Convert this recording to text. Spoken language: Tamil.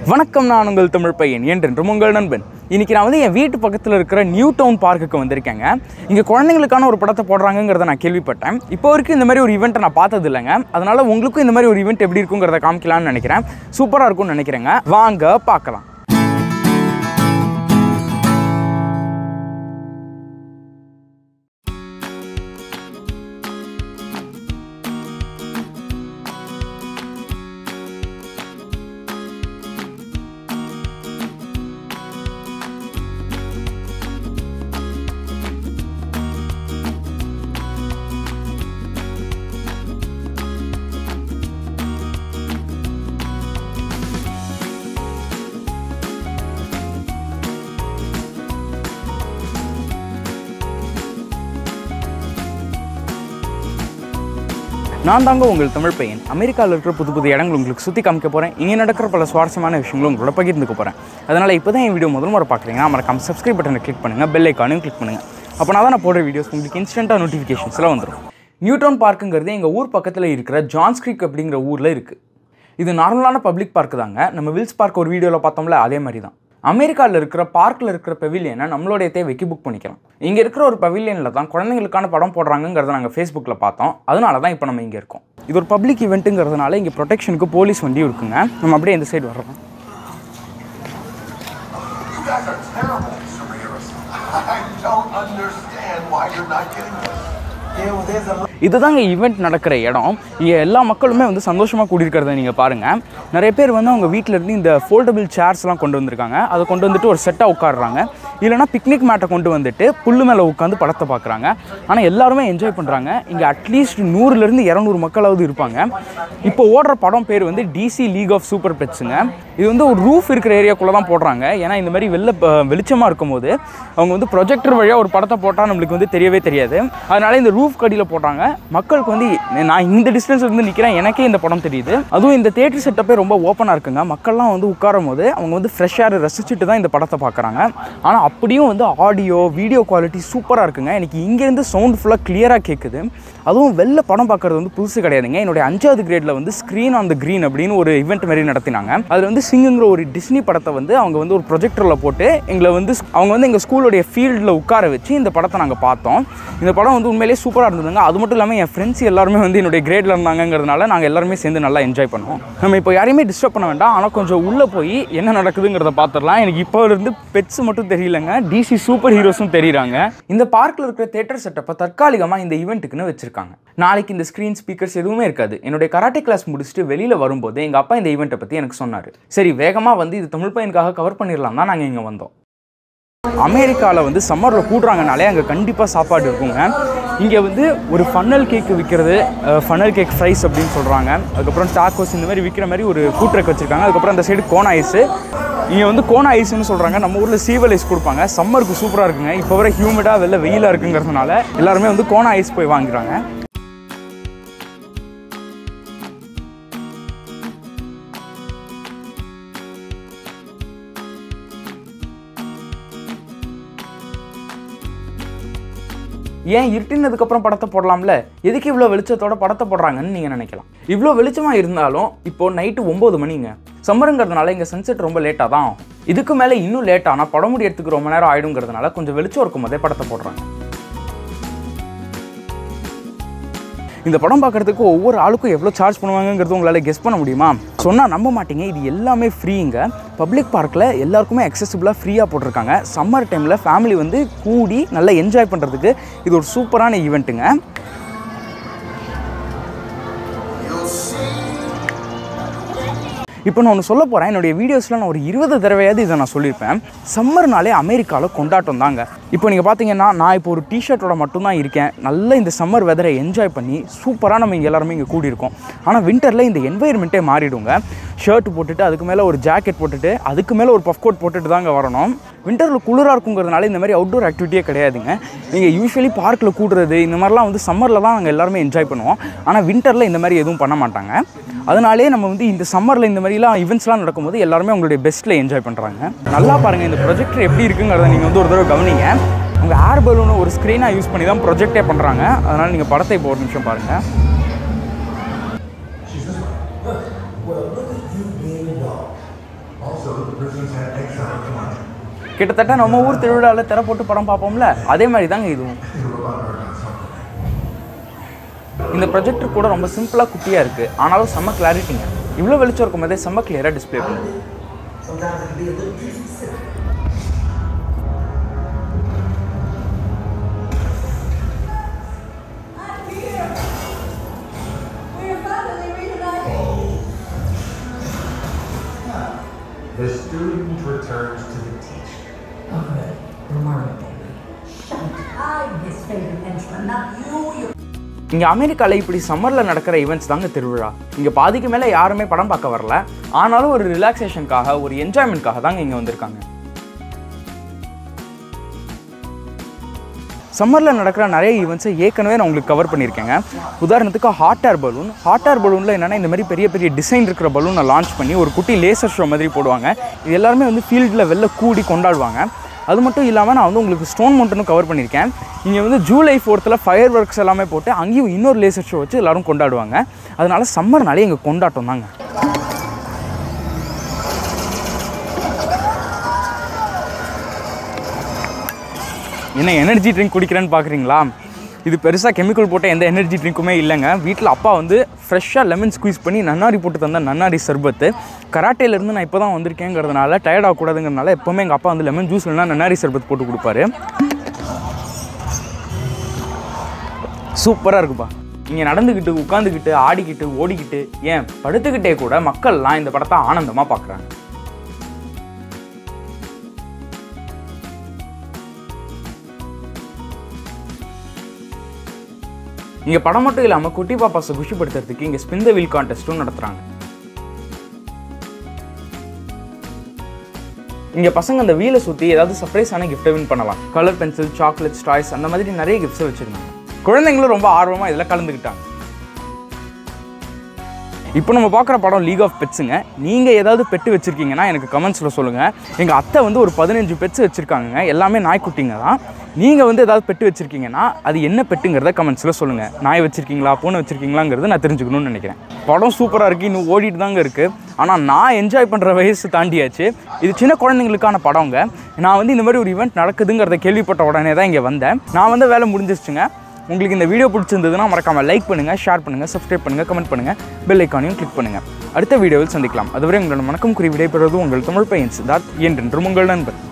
வணக்கம் நான் உங்கள் தமிழ் பையன் என்றென்றும் உங்கள் நண்பன் இன்னைக்கு நான் வந்து என் வீட்டு பக்கத்தில் இருக்கிற நியூ டவுன் பார்க்குக்கு வந்திருக்கேங்க இங்கே குழந்தைங்களுக்கான ஒரு படத்தை போடுறாங்கங்கிறத நான் கேள்விப்பட்டேன் இப்போ வரைக்கும் இந்த மாதிரி ஒரு ஈவெண்ட்டை நான் பார்த்தது இல்லைங்க அதனால உங்களுக்கும் இந்த மாதிரி ஒரு ஈவெண்ட் எப்படி இருக்குங்கிறத காமிக்கலாம்னு நினைக்கிறேன் சூப்பராக இருக்கும்னு நினைக்கிறேங்க வாங்க பார்க்கலாம் நான் தாங்க உங்கள் தமிழ் பையன் அமெரிக்காவில் இருக்கிற புது புது இடங்கள் உங்களுக்கு சுற்றி காமிக்க போகிறேன் இங்கே நடக்கிற பல சுவாரஸ்யமான விஷயங்களும் உங்களோட பகிர்ந்துக்க போகிறேன் அதனால் இப்போ தான் என் வீடியோ முதல் முறை பார்க்குறீங்கன்னா மறக்காம சப்ஸ்கிரைப் பட்டனை கிளிக் பண்ணுங்கள் பெல் ஐக்கானையும் கிளிக் பண்ணுங்கள் அப்போ நான் தான் நான் போடுற வீடியோஸ் உங்களுக்கு இன்ஸ்டண்ட்டாக நோட்டிஃபிகேஷன்ஸ்லாம் வந்துடும் நியூட்ரான் பார்க்குங்கிறது எங்கள் ஊர் பக்கத்தில் இருக்கிற ஜான்ஸ் கிரீக் அப்படிங்கிற ஊரில் இருக்குது இது நார்மலான பப்ளிக் பார்க் தாங்க நம்ம வில்ஸ் பார்க் ஒரு வீடியோவில் பார்த்தோம்ல அதே மாதிரி தான் அமெரிக்காவில் இருக்கிற பார்க்கில் இருக்கிற பெவிலியனை நம்மளுடைய தேவைக்கு புக் பண்ணிக்கலாம் இங்கே இருக்கிற ஒரு பெவிலியனில் தான் குழந்தைங்களுக்கான படம் போடுறாங்கங்கிறத நாங்கள் ஃபேஸ்புக்கில் பார்த்தோம் அதனால தான் இப்போ நம்ம இங்கே இருக்கோம் இது ஒரு பப்ளிக் ஈவெண்ட்டுங்கிறதுனால இங்கே ப்ரொடெக்ஷனுக்கு போலீஸ் வண்டியும் இருக்குங்க நம்ம அப்படியே இந்த சைடு வர்றோம் You guys are terrible superheroes. I don't understand why you're not getting this. Yeah, well, there's a இதுதாங்க ஈவெண்ட் நடக்கிற இடம் இங்கே எல்லா மக்களுமே வந்து சந்தோஷமாக கூடியிருக்கிறத நீங்கள் பாருங்கள் நிறைய பேர் வந்து அவங்க வீட்டில் இருந்து இந்த ஃபோல்டபிள் சேர்ஸ்லாம் கொண்டு வந்திருக்காங்க அதை கொண்டு வந்துட்டு ஒரு செட்டாக உட்காடுறாங்க இல்லைனா பிக்னிக் மேட்டை கொண்டு வந்துட்டு புல்லு மேலே உட்காந்து படத்தை பார்க்குறாங்க ஆனால் எல்லாருமே என்ஜாய் பண்ணுறாங்க இங்கே அட்லீஸ்ட் நூறுலேருந்து இரநூறு மக்களாவது இருப்பாங்க இப்போ ஓடுற படம் பேர் வந்து டிசி லீக் ஆஃப் சூப்பர் பெட்ஸுங்க இது வந்து ஒரு ரூஃப் இருக்கிற ஏரியாக்குள்ளே தான் போடுறாங்க ஏன்னா இந்த மாதிரி வெளில ப- வெளிச்சமாக இருக்கும்போது அவங்க வந்து ப்ரொஜெக்டர் வழியாக ஒரு படத்தை போட்டால் நம்மளுக்கு வந்து தெரியவே தெரியாது அதனால இந்த ரூஃப் கடியில் போட்டாங்க மக்களுக்கு வந்து நான் இந்த டிஸ்டன்ஸ் இருந்து நிற்கிறேன் எனக்கே இந்த படம் தெரியுது அதுவும் இந்த தேட்டர் செட்டப்பே ரொம்ப ஓப்பனாக இருக்குங்க மக்கள்லாம் வந்து உட்காரும் போது அவங்க வந்து ஃப்ரெஷ்ஷாக ரசிச்சுட்டு தான் இந்த படத்தை பார்க்குறாங்க ஆனால் அப்படியும் வந்து ஆடியோ வீடியோ குவாலிட்டி சூப்பராக இருக்குங்க எனக்கு இங்கேருந்து சவுண்ட் ஃபுல்லாக கிளியராக கேட்குது அதுவும் வெளில படம் பார்க்குறது வந்து புதுசு கிடையாதுங்க என்னுடைய அஞ்சாவது கிரேடில் வந்து ஸ்க்ரீன் ஆன் த க்ரீன் அப்படின்னு ஒரு ஈவெண்ட் மாதிரி நடத்தினாங்க அதில் வந்து சிங்குங்கிற ஒரு டிஸ்னி படத்தை வந்து அவங்க வந்து ஒரு ப்ரொஜெக்டரில் போட்டு எங்களை வந்து அவங்க வந்து எங்கள் ஸ்கூலுடைய ஃபீல்டில் உட்கார வச்சு இந்த படத்தை நாங்கள் பார்த்தோம் இந்த படம் வந்து உண்மையிலேயே சூப்பராக இருந்ததுங்க அது மட்டும் இல்லாமல் என் ஃப்ரெண்ட்ஸ் எல்லாருமே வந்து என்னுடைய கிரேடில் இருந்தாங்கங்கிறதுனால நாங்கள் எல்லாருமே சேர்ந்து நல்லா என்ஜாய் பண்ணோம் நம்ம இப்போ யாரையுமே டிஸ்டர்ப் பண்ண வேண்டாம் ஆனால் கொஞ்சம் உள்ளே போய் என்ன நடக்குதுங்கிறத பார்த்துடலாம் எனக்கு இப்போ இருந்து பெட்ஸ் மட்டும் தெரியலங்க டிசி சூப்பர் ஹீரோஸும் தெரியுறாங்க இந்த பார்க்கில் இருக்கிற தேட்டர் செட்டப்பை தற்காலிகமாக இந்த ஈவெண்ட்டுக்குன்னு வச்சிருக்காங்க நாளைக்கு இந்த ஸ்க்ரீன் ஸ்பீக்கர்ஸ் எதுவுமே இருக்காது என்னுடைய கராட்டே கிளாஸ் முடிச்சுட்டு வெளியில் வரும்போது எங்கள் அப்பா இந்த ஈவெண்ட்டை பற்றி எனக்கு சொன்னார் சரி வேகமாக வந்து இது தமிழ் பையனுக்காக கவர் பண்ணிடலாம் தான் நாங்கள் இங்கே வந்தோம் அமெரிக்காவில் வந்து சம்மரில் கூடுறாங்கனாலே அங்கே கண்டிப்பாக சாப்பாடு இருக்குங்க இங்கே வந்து ஒரு ஃபன்னல் கேக் விற்கிறது ஃபன்னல் கேக் ஃப்ரைஸ் அப்படின்னு சொல்கிறாங்க அதுக்கப்புறம் டாக்கோஸ் இந்த மாதிரி விற்கிற மாதிரி ஒரு ஃபுட் ட்ரக் வச்சுருக்காங்க அதுக்கப்புறம் அந்த சைடு கோன் ஐஸு இங்கே வந்து கோன் ஐஸ்னு சொல்கிறாங்க நம்ம ஊரில் சீவல் ஐஸ் கொடுப்பாங்க சம்மருக்கு சூப்பராக இருக்குங்க இப்போ வர ஹியூமிடாக வெளில வெயிலாக இருக்குங்கிறதுனால எல்லாருமே வந்து கோனா ஐஸ் போய் வாங்குறாங்க ஏன் இருட்டினதுக்கப்புறம் படத்தை போடலாம்ல எதுக்கு இவ்வளோ வெளிச்சத்தோட படத்தை போடுறாங்கன்னு நீங்கள் நினைக்கலாம் இவ்வளோ வெளிச்சமாக இருந்தாலும் இப்போ நைட்டு ஒம்பது மணிங்க சம்மருங்கிறதுனால இங்கே சன்செட் ரொம்ப லேட்டாக தான் ஆகும் இதுக்கு மேலே இன்னும் லேட் ஆனால் படம் முடியறதுக்கு ரொம்ப நேரம் ஆயிடுங்கிறதுனால கொஞ்சம் வெளிச்சம் இருக்கும் போதே படத்தை போடுறாங்க இந்த படம் பார்க்குறதுக்கு ஒவ்வொரு ஆளுக்கும் எவ்வளோ சார்ஜ் பண்ணுவாங்கங்கிறது உங்களால் கெஸ் பண்ண முடியுமா சொன்னால் நம்ப மாட்டீங்க இது எல்லாமே ஃப்ரீங்க பப்ளிக் பார்க்கில் எல்லாருக்குமே அக்சசிபிளாக ஃப்ரீயாக போட்டிருக்காங்க சம்மர் டைமில் ஃபேமிலி வந்து கூடி நல்லா என்ஜாய் பண்ணுறதுக்கு இது ஒரு சூப்பரான ஈவெண்ட்டுங்க You'll see. இப்போ நான் ஒன்று சொல்ல போகிறேன் என்னுடைய வீடியோஸில் நான் ஒரு இருபது தடவையாவது இதை நான் சொல்லியிருப்பேன் சம்மர்னாலே அமெரிக்காவில் கொண்டாட்டம் தாங்க இப்போ நீங்கள் பார்த்தீங்கன்னா நான் இப்போ ஒரு டிஷர்ட்டோட மட்டும்தான் இருக்கேன் நல்ல இந்த சம்மர் வெதரை என்ஜாய் பண்ணி சூப்பராக நம்ம இங்கே எல்லாருமே இங்கே கூடியிருக்கோம் ஆனால் வின்டரில் இந்த என்வாயர்மெண்ட்டே மாறிடுங்க ஷர்ட் போட்டுட்டு அதுக்கு மேலே ஒரு ஜாக்கெட் போட்டுட்டு அதுக்கு மேலே ஒரு பஃப் கோட் போட்டுட்டு தாங்க வரணும் வின்டரில் குளிராக இருக்குங்கிறதுனால இந்த மாதிரி அவுட்டோர் ஆக்டிவிட்டியே கிடையாதுங்க நீங்கள் யூஸ்வலி பார்க்கில் கூடுறது இந்த மாதிரிலாம் வந்து சம்மரில் தான் நாங்கள் எல்லாருமே என்ஜாய் பண்ணுவோம் ஆனால் வின்டரில் இந்த மாதிரி எதுவும் பண்ண மாட்டாங்க அதனாலே நம்ம வந்து இந்த சம்மரில் இந்த மாதிரிலாம் ஈவெண்ட்ஸ்லாம் நடக்கும்போது எல்லாருமே உங்களுடைய பெஸ்ட்டில் என்ஜாய் பண்ணுறாங்க நல்லா பாருங்கள் இந்த ப்ரொஜெக்டர் எப்படி இருக்குங்கிறத நீங்கள் வந்து ஒரு தடவை கவனிங்க உங்கள் ஏர் பலூனை ஒரு ஸ்க்ரீனாக யூஸ் பண்ணி தான் ப்ரொஜெக்டே பண்ணுறாங்க அதனால் நீங்கள் படத்தை இப்போ ஒரு நிமிஷம் பாருங்கள் Well, look at you being a dog. Also, the prisoners had exiled to London. கிட்டத்தட்ட நம்ம ஊர் திருவிழாவில் திரை போட்டு படம் பார்ப்போம்ல அதே மாதிரி தாங்க இதுவும் They were about to learn something. இந்த ப்ரொஜெக்டர் கூட ரொம்ப சிம்பிளாக குட்டியாக இருக்குது ஆனாலும் செம்ம கிளாரிட்டிங்க இவ்வளோ வெளிச்சம் இருக்கும் போதே செம்ம கிளியராக டிஸ்ப்ளே பண்ணுது Sometimes it can be a little too specific. I'm here. We're finally reunited. The student returns to the teacher. Oh, good. Remarkable, baby. I'm his favorite henchman, not you, you இங்கே அமெரிக்காவில் இப்படி சம்மரில் நடக்கிற ஈவெண்ட்ஸ் தாங்க திருவிழா இங்கே பாதிக்கு மேலே யாருமே படம் பார்க்க வரல ஆனாலும் ஒரு ரிலாக்ஸேஷனுக்காக ஒரு என்ஜாய்மெண்ட்காக தாங்க இங்கே வந்திருக்காங்க சம்மரில் நடக்கிற நிறைய ஈவெண்ட்ஸை ஏற்கனவே நான் உங்களுக்கு கவர் பண்ணியிருக்கேங்க உதாரணத்துக்கு hot air balloon hot air பலூனில் என்னென்னா இந்த மாதிரி பெரிய பெரிய டிசைன் இருக்கிற பலூனை லான்ச் பண்ணி ஒரு குட்டி லேசர் ஷோ மாதிரி போடுவாங்க இது எல்லாருமே வந்து ஃபீல்டில் வெளில கூடி கொண்டாடுவாங்க அது மட்டும் இல்லாமல் நான் வந்து உங்களுக்கு ஸ்டோன் மவுண்டனும் கவர் பண்ணியிருக்கேன் இங்கே வந்து ஜூலை ஃபோர்த்தில் ஃபயர் ஒர்க்ஸ் எல்லாமே போட்டு அங்கேயும் இன்னொரு லேசர் ஷோ வச்சு எல்லாரும் கொண்டாடுவாங்க அதனால சம்மர்னாலே எங்கள் கொண்டாட்டம் தாங்க என்ன எனர்ஜி ட்ரிங்க் குடிக்கிறேன்னு பார்க்குறீங்களா இது பெருசாக கெமிக்கல் போட்ட எந்த எனர்ஜி ட்ரிங்க்குமே இல்லைங்க வீட்டில் அப்பா வந்து ஃப்ரெஷ்ஷாக லெமன் ஸ்குவீஸ் பண்ணி நன்னாரி போட்டு தந்த நன்னாரி சர்பத்து கராட்டேலேருந்து நான் இப்போ தான் வந்திருக்கேங்கிறதுனால டயர்ட் ஆகக்கூடாதுங்கிறதுனால எப்போவுமே எங்கள் அப்பா வந்து லெமன் ஜூஸ் இல்லைனா நன்னாரி சர்பத் போட்டு கொடுப்பாரு சூப்பராக இருக்குப்பா இங்கே நடந்துக்கிட்டு உட்காந்துக்கிட்டு ஆடிக்கிட்டு ஓடிக்கிட்டு ஏன் படுத்துக்கிட்டே கூட மக்கள்லாம் இந்த படத்தை ஆனந்தமாக பார்க்குறாங்க இங்கே படம் மட்டும் இல்லாமல் குட்டி பாப்பாஸை குஷிப்படுத்துறதுக்கு இங்கே ஸ்பின் த வீல் கான்டெஸ்ட்டும் நடத்துகிறாங்க இங்கே பசங்க அந்த வீலை சுற்றி ஏதாவது சர்ப்ரைஸான கிஃப்ட்டை வின் பண்ணலாம் கலர் பென்சில் சாக்லேட்ஸ் டாய்ஸ் அந்த மாதிரி நிறைய கிஃப்ட்ஸை வச்சுருந்தாங்க குழந்தைங்களும் ரொம்ப ஆர்வமாக இதில் கலந்துக்கிட்டாங்க இப்போ நம்ம பார்க்குற படம் லீக் ஆஃப் பெட்ஸுங்க நீங்கள் ஏதாவது பெட்டு வச்சுருக்கீங்கன்னா எனக்கு கமெண்ட்ஸில் சொல்லுங்கள் எங்கள் அத்தை வந்து ஒரு பதினஞ்சு பெட்ஸ் வச்சுருக்காங்க எல்லாமே நாய்க்குட்டிங்க தான் நீங்கள் வந்து ஏதாவது பெட்டு வச்சுருக்கீங்கன்னா அது என்ன பெட்டுங்கிறத கமெண்ட்ஸில் சொல்லுங்கள் நாய் வச்சுருக்கீங்களா பூனை வச்சுருக்கீங்களாங்கிறத நான் தெரிஞ்சுக்கணும்னு நினைக்கிறேன் படம் சூப்பராக இருக்குது இன்னும் ஓடிட்டு தாங்க இருக்குது ஆனால் நான் என்ஜாய் பண்ணுற வயசு தாண்டியாச்சு இது சின்ன குழந்தைங்களுக்கான படங்க நான் வந்து இந்த மாதிரி ஒரு ஈவெண்ட் நடக்குதுங்கிறத கேள்விப்பட்ட உடனே தான் இங்கே வந்தேன் நான் வந்து வேலை முடிஞ்சிருச்சுங்க உங்களுக்கு இந்த வீடியோ பிடிச்சிருந்ததுன்னா மறக்காம லைக் பண்ணுங்கள் ஷேர் பண்ணுங்கள் சப்ஸ்கிரைப் பண்ணுங்கள் கமெண்ட் பண்ணுங்கள் பெல் ஐக்கானையும் கிளிக் பண்ணுங்கள் அடுத்த வீடியோவில் சந்திக்கலாம் அதுவரை உங்களோட மணக்கம் குறி விடைபெறுவது உங்கள் தமிழ் பையன் சித்தார்த் என்றென்றும் உங்கள் நண்பர்